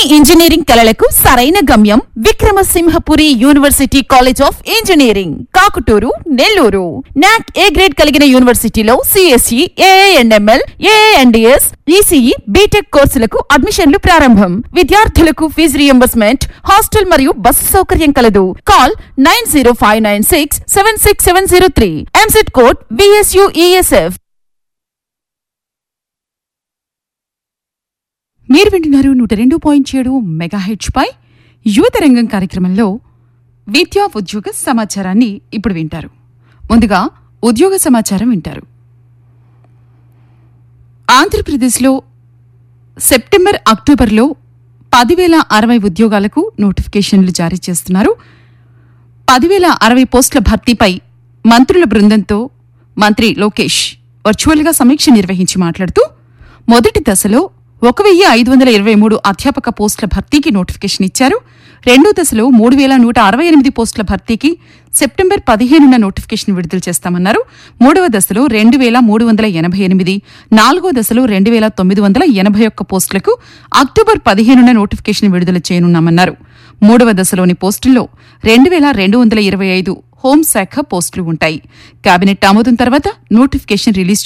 engineering కళలకు సరైన గమ్యం Vikramasimhapuri university college of engineering Kakutur Nellore NAAC A grade కలిగిన యూనివర్సిటీలో CSE AIML AIDS ECE BTech కోర్సులకు అడ్మిషన్లు ప్రారంభం విద్యార్థులకు ఫీజు రియంబర్స్మెంట్ హాస్టల్ మరియు బస్సు సౌకర్యం కలదు call nine zero five nine six seven six seven zero three EAMCET code VSUESF మీరు వింటున్నారు నూట రెండు పాయింట్ ఏడు మెగాహెచ్ పై యువత రంగం కార్యక్రమంలో విద్యా ఉద్యోగ సమాచారాన్ని ఇప్పుడు వింటారు ముందుగా ఉద్యోగ సమాచారం వింటారు ఆంధ్రప్రదేశ్లో సెప్టెంబర్ అక్టోబర్లో పదివేల అరవై ఉద్యోగాలకు నోటిఫికేషన్లు జారీ చేస్తున్నారు పదివేల అరవై పోస్టుల భర్తీపై మంత్రుల బృందంతో మంత్రి లోకేష్ వర్చువల్గా సమీక్ష నిర్వహించి మాట్లాడుతూ మొదటి దశలో ఒక వెయ్యి ఐదు వందల ఇరవై మూడు అధ్యాపక పోస్టుల భర్తీకి నోటిఫికేషన్ ఇచ్చారు రెండో దశలో మూడు వేల నూట అరవై ఎనిమిది పోస్టుల భర్తీకి సెప్టెంబర్ పదిహేనున నోటిఫికేషన్ విడుదల చేస్తామన్నారు మూడవ దశలో రెండు వేల మూడు వందల ఎనభై ఎనిమిది నాలుగో దశలో రెండు వేల తొమ్మిది వందల ఎనభై ఒక్క పోస్టులకు అక్టోబర్ పదిహేనున నోటిఫికేషన్ విడుదల చేయనున్నామన్నారు మూడవ దశలోని పోస్టుల్లో రెండు వేల రెండు వందల ఇరవై ఐదు హోంశాఖ పోస్టులు ఉంటాయి కేబినెట్ ఆమోదం తర్వాత నోటిఫికేషన్ రిలీజ్